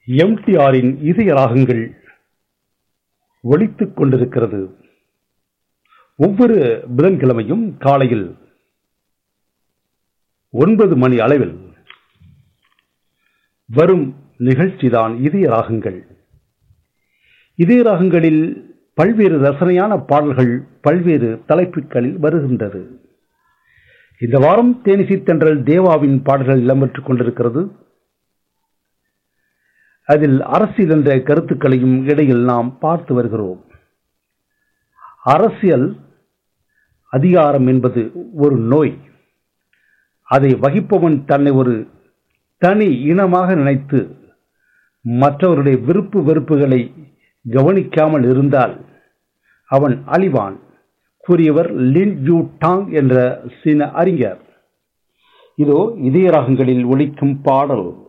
எம்டிஆரின் இதய ராகங்கள் ஒலித்துக் கொண்டிருக்கிறது ஒவ்வொரு புதன்கிழமையும் காலையில் ஒன்பது மணி அளவில் வரும் நிகழ்ச்சிதான் இதய ராகங்கள் இதய ராகங்களில் பல்வேறு ரசனையான பாடல்கள் பல்வேறு தலைப்புகளில் வருகின்றது இந்த வாரம் தேனிசி தென்றல் தேவாவின் பாடல்கள் இடம்பெற்றுக் கொண்டிருக்கிறது அதில் அரசியல் என்ற கருத்துக்களையும் இடையில் நாம் பார்த்து வருகிறோம் அரசியல் அதிகாரம் என்பது ஒரு நோய் அதை வகிப்பவன் தன்னை ஒரு தனி இனமாக நினைத்து மற்றவருடைய விருப்பு வெறுப்புகளை கவனிக்காமல் இருந்தால் அவன் அழிவான் கூறியவர் லின் யூ டாங் என்ற சீன அறிஞர் இதோ இதய ராகங்களில் ஒலிக்கும் பாடல்